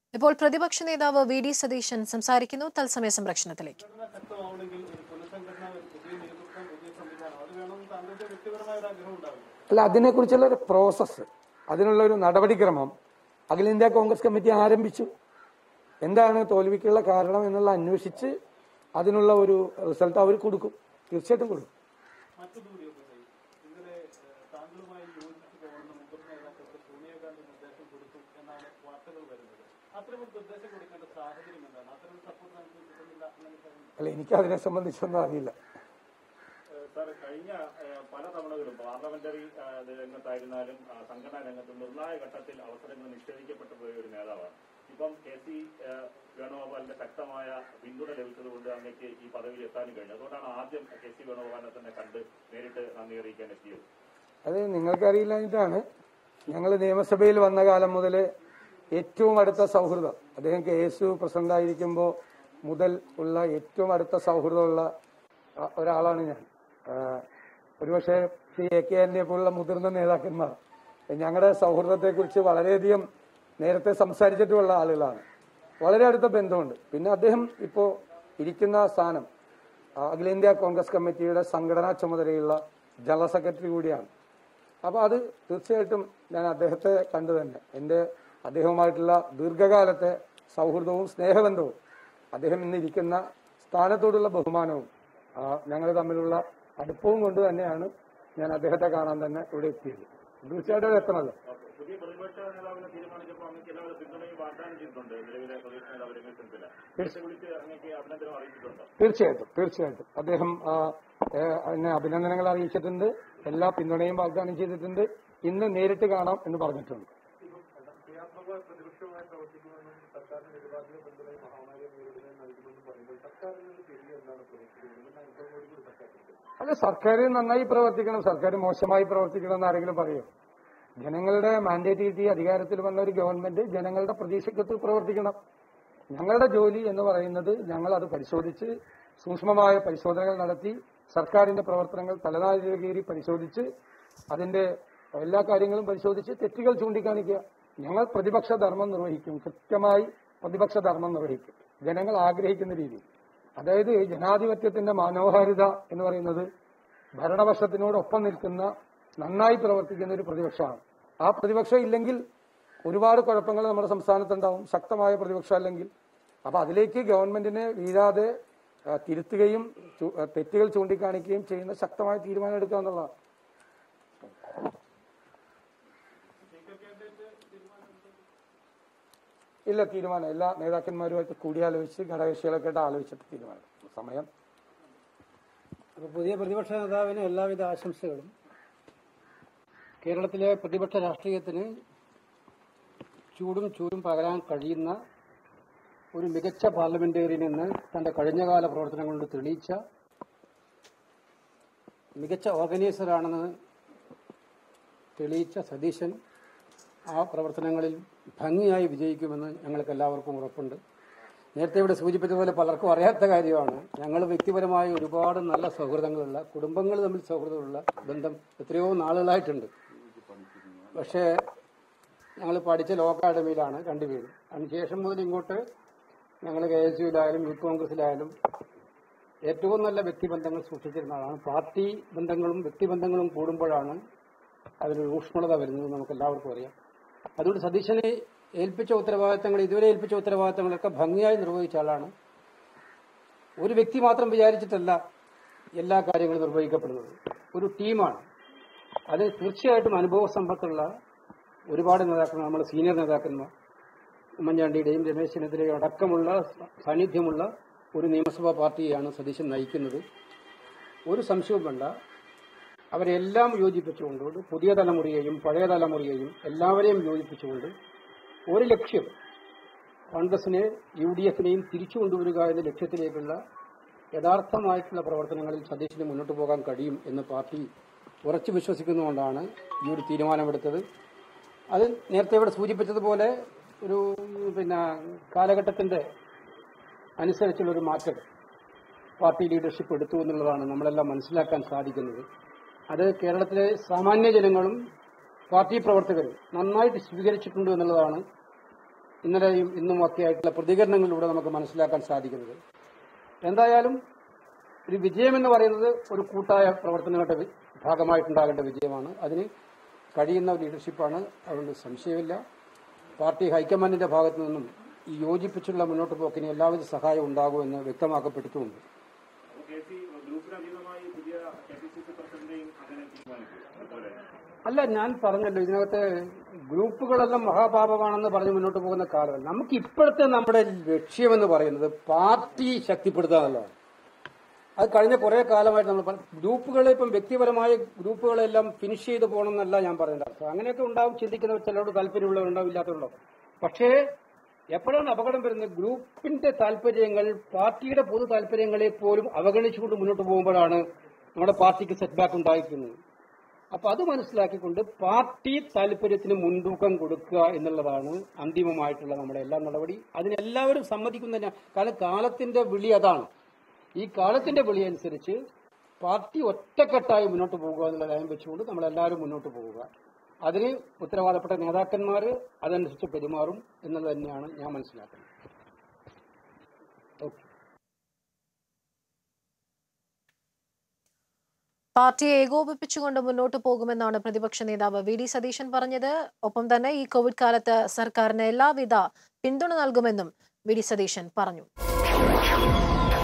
ഇപ്പോൾ പ്രതിപക്ഷ നേതാവ് വി ഡി സതീശൻ സംസാരിക്കുന്നു തത്സമയ സംരക്ഷണത്തിലേക്ക് ശക്തമാവണമെങ്കിൽ ഒരു പുനഃസംഘടന ഒരു പുതിയ നേതൃത്വം പുതിയ സംവിധാനം അത് വേണമെന്ന് താങ്കളുടെ വ്യക്തിപരമായ ഒരു ആഗ്രഹം ഉണ്ടാവില്ല അല്ല അതിനെക്കുറിച്ചുള്ള ഒരു പ്രോസസ്സ് അതിനുള്ള ഒരു നടപടിക്രമം അഖിലേന്ത്യാ കോൺഗ്രസ് കമ്മിറ്റി ആരംഭിച്ചു എന്താണ് തോൽവിക്കുള്ള കാരണം എന്നുള്ള അന്വേഷിച്ച് അതിനുള്ള ഒരു റിസൾട്ട് അവർ കൊടുക്കും തീർച്ചയായിട്ടും കൊടുക്കും മറ്റൊരു കൂടിയൊക്കെ ചെയ്യും ഇന്നലെ ഏഹ്, താങ്കളുമായി യോജിച്ച് പോകുന്ന മുതിർന്ന നേതാക്കൾക്ക് സോണിയാഗാന്ധി നിർദ്ദേശം കൊടുത്തു എന്നാണ് വാർത്തകൾ വരുന്നത് അത്തരമൊരു നിർദ്ദേശം കൊടുക്കേണ്ട സാഹചര്യം എന്താണ് അത്തരം സപ്പോർട്ട് നമുക്ക് കിട്ടുന്നില്ല അങ്ങനെ പറയുന്നു അല്ല എനിക്ക് അതിനെ സംബന്ധിച്ചൊന്നും അറിയില്ല സാർ കഴിഞ്ഞ ഏഹ്, പല തവണകളും പാർലമെന്ററി ഏഹ്, രംഗത്തായിരുന്നാലും ആ, സംഘടനാ രംഗത്തും നിർണായ ഘട്ടത്തിൽ അവസരങ്ങൾ നിഷേധിക്കപ്പെട്ടു പോയ ഒരു നേതാവാണ് ഇപ്പം കെ സി ഏഹ്, വേണുഗോപാലിന്റെ ശക്തമായ പിന്തുണ ലഭിച്ചതുകൊണ്ട് അങ്ങേക്ക് ഈ പദവിയിൽ എത്താനും കഴിഞ്ഞു അതുകൊണ്ടാണ് ആദ്യം കെ സി വേണുഗോപാലിനെ തന്നെ കണ്ട് നേരിട്ട് നന്ദി അറിയിക്കാൻ എത്തിയത് അത് നിങ്ങൾക്കറിയില്ലാഞ്ഞിട്ടാണ് ഞങ്ങൾ നിയമസഭയിൽ വന്ന കാലം മുതൽ ഏറ്റവും അടുത്ത സൗഹൃദം അദ്ദേഹം കെ എസ് യു പ്രസിഡന്റായിരിക്കുമ്പോൾ മുതൽ ഉള്ള ഏറ്റവും അടുത്ത സൗഹൃദമുള്ള അ- ഒരാളാണ് ഞാൻ ആ, ഒരുപക്ഷെ ശ്രീ എ കെ ആന്റണിയെ പോലുള്ള മുതിർന്ന നേതാക്കന്മാർ ഞങ്ങളുടെ സൗഹൃദത്തെക്കുറിച്ച് വളരെയധികം നേരത്തെ സംസാരിച്ചിട്ടുള്ള ആളുകളാണ് വളരെ അടുത്ത ബന്ധമുണ്ട് പിന്നെ അദ്ദേഹം ഇപ്പോൾ ഇരിക്കുന്ന സ്ഥാനം ആ, അഖിലേന്ത്യാ കോൺഗ്രസ് കമ്മിറ്റിയുടെ സംഘടനാ ചുമതലയുള്ള ജനറൽ സെക്രട്ടറി കൂടിയാണ് അപ്പോൾ അത് തീർച്ചയായിട്ടും ഞാൻ അദ്ദേഹത്തെ കണ്ടു തന്നെ എൻ്റെ അദ്ദേഹവുമായിട്ടുള്ള ദീർഘകാലത്തെ സൗഹൃദവും സ്നേഹബന്ധവും അദ്ദേഹം ഇന്നിരിക്കുന്ന സ്ഥാനത്തോടുള്ള ബഹുമാനവും ഞങ്ങൾ തമ്മിലുള്ള അടുപ്പവും കൊണ്ട് തന്നെയാണ് ഞാൻ അദ്ദേഹത്തെ കാണാൻ തന്നെ ഇവിടെ എത്തിയത് തീർച്ചയായിട്ടും എത്തണമല്ലോ പുതിയ പ്രതിപക്ഷ നേതാവിനെ തീരുമാനിച്ചപ്പോൾ അങ്ങേക്ക് എല്ലാവരും പിന്തുണയും വാഗ്ദാനം ചെയ്തിട്ടുണ്ട് നിലവിലെ പ്രതിപക്ഷ നേതാവ് രമേശ് ചെന്നിത്തല നേരത്തെ വിളിച്ച് അങ്ങേക്ക് അഭിനന്ദനം അറിയിച്ചിട്ടുണ്ടോ തീർച്ചയായിട്ടും തീർച്ചയായിട്ടും അദ്ദേഹം ആ, ഏ, എന്നെ അഭിനന്ദനങ്ങൾ അറിയിച്ചിട്ടുണ്ട് എല്ലാ പിന്തുണയും വാഗ്ദാനം ചെയ്തിട്ടുണ്ട് ഇന്ന് നേരിട്ട് കാണാം എന്ന് പറഞ്ഞിട്ടുണ്ട് ക്രിയാത്മക പ്രതിപക്ഷവുമായി പ്രവർത്തിക്കുമെന്നും സർക്കാരിന്റെ നിരുപാധിക പിന്തുണയും മഹാമാരിയെ നേരിടുന്നതിന് നൽകുമെന്നും പറയുമ്പോൾ സർക്കാരിൽ നിന്ന് തിരികെ എന്താണ് പ്രതീക്ഷിക്കുന്നത് എന്ന അനുഭവം കൂടി സർക്കാരുണ്ട് അല്ല സർക്കാർ നന്നായി പ്രവർത്തിക്കണം സർക്കാർ മോശമായി പ്രവർത്തിക്കണം എന്ന് ആരെങ്കിലും പറയും ജനങ്ങളുടെ മാൻഡേറ്റ് കിട്ടി അധികാരത്തിൽ വന്ന ഒരു ഗവൺമെന്റ് ജനങ്ങളുടെ പ്രതീക്ഷയ്ക്കൊത്ത് പ്രവർത്തിക്കണം ഞങ്ങളുടെ ജോലി എന്ന് പറയുന്നത് ഞങ്ങൾ അത് പരിശോധിച്ച് സൂക്ഷ്മമായ പരിശോധനകൾ നടത്തി സർക്കാരിന്റെ പ്രവർത്തനങ്ങൾ തലനാരിഴ കീറി പരിശോധിച്ച് അതിന്റെ എല്ലാ കാര്യങ്ങളും പരിശോധിച്ച് തെറ്റുകൾ ചൂണ്ടിക്കാണിക്കുക ഞങ്ങൾ പ്രതിപക്ഷ ധർമ്മം നിർവഹിക്കും കൃത്യമായി പ്രതിപക്ഷ ധർമ്മം നിർവഹിക്കും ജനങ്ങൾ ആഗ്രഹിക്കുന്ന രീതിയിൽ അതായത് ജനാധിപത്യത്തിന്റെ മനോഹാരിത എന്ന് പറയുന്നത് ഭരണപക്ഷത്തിനോടൊപ്പം നിൽക്കുന്ന നന്നായി പ്രവർത്തിക്കുന്ന ഒരു പ്രതിപക്ഷമാണ് ആ പ്രതിപക്ഷം ഇല്ലെങ്കിൽ ഒരുപാട് കുഴപ്പങ്ങൾ നമ്മുടെ സംസ്ഥാനത്തുണ്ടാവും ശക്തമായ പ്രതിപക്ഷം അല്ലെങ്കിൽ അപ്പൊ അതിലേക്ക് ഗവൺമെന്റിനെ വീഴാതെ ആ, തിരുത്തുകയും ചു- ആ, തെറ്റുകൾ ചൂണ്ടിക്കാണിക്കുകയും ചെയ്യുന്ന ശക്തമായ തീരുമാനം എടുക്കുക എന്നുള്ളതാണ് ഇല്ല തീരുമാനം എല്ലാ നേതാക്കന്മാരുമായിട്ട് കൂടിയാലോചിച്ച് ഘടകകക്ഷികളൊക്കെ ആയിട്ട് ആലോചിച്ചിട്ട് തീരുമാനം സമയം അപ്പോൾ പുതിയ പ്രതിപക്ഷ നേതാവിന് എല്ലാവിധ ആശംസകളും കേരളത്തിലെ പ്രതിപക്ഷ രാഷ്ട്രീയത്തിന് ചൂടും ചൂടും പകരാൻ കഴിയുന്ന ഒരു മികച്ച പാർലമെന്റേറിയൻ എന്ന് തന്റെ കഴിഞ്ഞകാല പ്രവർത്തനം കൊണ്ട് തെളിയിച്ച മികച്ച ഓർഗനൈസറാണെന്ന് തെളിയിച്ച സതീശൻ ആ പ്രവർത്തനങ്ങളിൽ ഭംഗിയായി വിജയിക്കുമെന്ന് ഞങ്ങൾക്ക് എല്ലാവർക്കും ഉറപ്പുണ്ട് നേരത്തെ ഇവിടെ സൂചിപ്പിച്ചതുപോലെ പലർക്കും അറിയാത്ത കാര്യമാണ് ഞങ്ങൾ വ്യക്തിപരമായി ഒരുപാട് നല്ല സൗഹൃദങ്ങളുള്ള കുടുംബങ്ങൾ തമ്മിൽ സൗഹൃദമുള്ള ബന്ധം എത്രയോ നാളുകളായിട്ടുണ്ട് പക്ഷേ ഞങ്ങൾ പഠിച്ച ലോ അക്കാഡമിയിലാണ് രണ്ടുപേരും അതിനുശേഷം മുതൽ ഇങ്ങോട്ട് ഞങ്ങൾ കെ എസ് യുയിലായാലും യൂത്ത് കോൺഗ്രസിലായാലും ഏറ്റവും നല്ല വ്യക്തിബന്ധങ്ങൾ സൂക്ഷിച്ചിരുന്ന ആളാണ് പാർട്ടി ബന്ധങ്ങളും വ്യക്തിബന്ധങ്ങളും കൂടുമ്പോഴാണ് അതിനൊരു ഊഷ്മളത വരുന്നത് നമുക്ക് എല്ലാവർക്കും അറിയാം അതുകൊണ്ട് സതീശനെ ഏൽപ്പിച്ച ഉത്തരവാദിത്തങ്ങൾ ഇതുവരെ ഏൽപ്പിച്ച ഉത്തരവാദിത്തങ്ങളൊക്കെ ഭംഗിയായി നിർവഹിച്ച ആളാണ് ഒരു വ്യക്തി മാത്രം വിചാരിച്ചിട്ടല്ല എല്ലാ കാര്യങ്ങളും നിർവഹിക്കപ്പെടുന്നത് ഒരു ടീമാണ് അത് തീർച്ചയായിട്ടും അനുഭവ സമ്പത്തുള്ള ഒരുപാട് നേതാക്കൾ നമ്മുടെ സീനിയർ നേതാക്കന്മാർ ഉമ്മൻചാണ്ടിയുടെയും രമേശ് ചെന്നിത്തലയും അടക്കമുള്ള സാന്നിധ്യമുള്ള ഒരു നിയമസഭാ പാർട്ടിയെയാണ് സതീശൻ നയിക്കുന്നത് ഒരു സംശയവും വേണ്ട അവരെല്ലാം യോജിപ്പിച്ചുകൊണ്ട് ഒരു പുതിയ തലമുറയെയും പഴയ തലമുറയെയും എല്ലാവരെയും യോജിപ്പിച്ചുകൊണ്ട് ഒരു ലക്ഷ്യം കോൺഗ്രസിനെ യു ഡി എഫിനെയും തിരിച്ചു കൊണ്ടുവരിക എന്ന ലക്ഷ്യത്തിലേക്കുള്ള യഥാർത്ഥമായിട്ടുള്ള പ്രവർത്തനങ്ങളിൽ സതീശന് മുന്നോട്ട് പോകാൻ കഴിയും എന്ന് പാർട്ടി ഉറച്ചു വിശ്വസിക്കുന്നതുകൊണ്ടാണ് ഈ ഒരു തീരുമാനമെടുത്തത് അത് നേരത്തെ ഇവിടെ സൂചിപ്പിച്ചതുപോലെ ഒരു പിന്നെ കാലഘട്ടത്തിന്റെ അനുസരിച്ചുള്ള ഒരു മാറ്റം പാർട്ടി ലീഡർഷിപ്പ് എടുത്തു എന്നുള്ളതാണ് നമ്മളെല്ലാം മനസ്സിലാക്കാൻ സാധിക്കുന്നത് അത് കേരളത്തിലെ സാമാന്യ ജനങ്ങളും പാർട്ടി പ്രവർത്തകരും നന്നായിട്ട് സ്വീകരിച്ചിട്ടുണ്ട് എന്നുള്ളതാണ് ഇന്നലെയും ഇന്നും ഒക്കെ ആയിട്ടുള്ള പ്രതികരണങ്ങളിലൂടെ നമുക്ക് മനസ്സിലാക്കാൻ സാധിക്കുന്നത് എന്തായാലും ഒരു വിജയം എന്ന് പറയുന്നത് ഒരു കൂട്ടായ പ്രവർത്തനങ്ങളുടെ വി- ഭാഗമായിട്ടുണ്ടാകേണ്ട വിജയമാണ് അതിന് കഴിയുന്ന ലീഡർഷിപ്പാണ് അതുകൊണ്ട് സംശയമില്ല പാർട്ടി ഹൈക്കമാൻഡിന്റെ ഭാഗത്തു നിന്നും ഈ യോജിപ്പിച്ചുള്ള മുന്നോട്ട് പോക്കിന് എല്ലാവിധ സഹായവും ഉണ്ടാകുമെന്ന് വ്യക്തമാക്കപ്പെട്ടിട്ടുമുണ്ട് അപ്പോൾ കെ സി ഗ്രൂപ്പിനതീതമായി പുതിയ കെ പി സി സി പ്രസിഡന്റെയും അങ്ങനെ തീരുമാനിക്കും അതുപോലെ അല്ല ഞാൻ പറഞ്ഞല്ലോ ഇതിനകത്ത് ഗ്രൂപ്പുകളെല്ലാം മഹാപാപമാണെന്ന് പറഞ്ഞ് മുന്നോട്ട് പോകുന്ന കാലമല്ല നമുക്ക് ഇപ്പോഴത്തെ നമ്മുടെ ലക്ഷ്യമെന്ന് പറയുന്നത് പാർട്ടി ശക്തിപ്പെടുത്തുക എന്നുള്ളതാണ് അത് കഴിഞ്ഞ കുറെ കാലമായിട്ട് നമ്മൾ പറ- ഗ്രൂപ്പുകളെ ഇപ്പം വ്യക്തിപരമായ ഗ്രൂപ്പുകളെല്ലാം ഫിനിഷ് ചെയ്ത് പോകണം എന്നല്ല ഞാൻ പറയുന്നത് അർത്ഥം അങ്ങനെയൊക്കെ ഉണ്ടാവും ചിന്തിക്കുന്നവർ ചിലരോട് താല്പര്യമുള്ളവരുണ്ടാവും ഇല്ലാത്തവരുണ്ടാവും പക്ഷേ എപ്പോഴാണ് അപകടം വരുന്നത് ഗ്രൂപ്പിന്റെ താല്പര്യങ്ങൾ പാർട്ടിയുടെ പൊതു താല്പര്യങ്ങളെ പോലും അവഗണിച്ചുകൊണ്ട് മുന്നോട്ട് പോകുമ്പോഴാണ് നമ്മുടെ പാർട്ടിക്ക് സെറ്റ് ബാക്ക് ഉണ്ടായിരിക്കുന്നത് അപ്പൊ അത് മനസ്സിലാക്കിക്കൊണ്ട് പാർട്ടി താല്പര്യത്തിന് മുൻതൂക്കം കൊടുക്കുക എന്നുള്ളതാണ് അന്തിമമായിട്ടുള്ള നമ്മുടെ എല്ലാ നടപടി അതിനെല്ലാവരും സമ്മതിക്കുന്ന കാരണം കാലത്തിന്റെ വിളി അതാണ് ഈ കാലത്തിന്റെ വിളി അനുസരിച്ച് പാർട്ടി ഒറ്റക്കെട്ടായി മുന്നോട്ട് പോകുക എന്നുള്ള ലയം വെച്ചുകൊണ്ട് നമ്മളെല്ലാവരും മുന്നോട്ട് പോകുക അതിന് ഉത്തരവാദപ്പെട്ട നേതാക്കന്മാർ അതനുസരിച്ച് പെരുമാറും എന്നുള്ളത് തന്നെയാണ് ഞാൻ മനസ്സിലാക്കുന്നത് ഓക്കെ പാർട്ടിയെ ഏകോപിപ്പിച്ചുകൊണ്ട് മുന്നോട്ട് പോകുമെന്നാണ് പ്രതിപക്ഷ നേതാവ് വി ഡി സതീശൻ പറഞ്ഞത് ഒപ്പം തന്നെ ഈ കോവിഡ് കാലത്ത് സർക്കാരിന് എല്ലാവിധ പിന്തുണ നൽകുമെന്നും വി ഡി സതീശൻ പറഞ്ഞു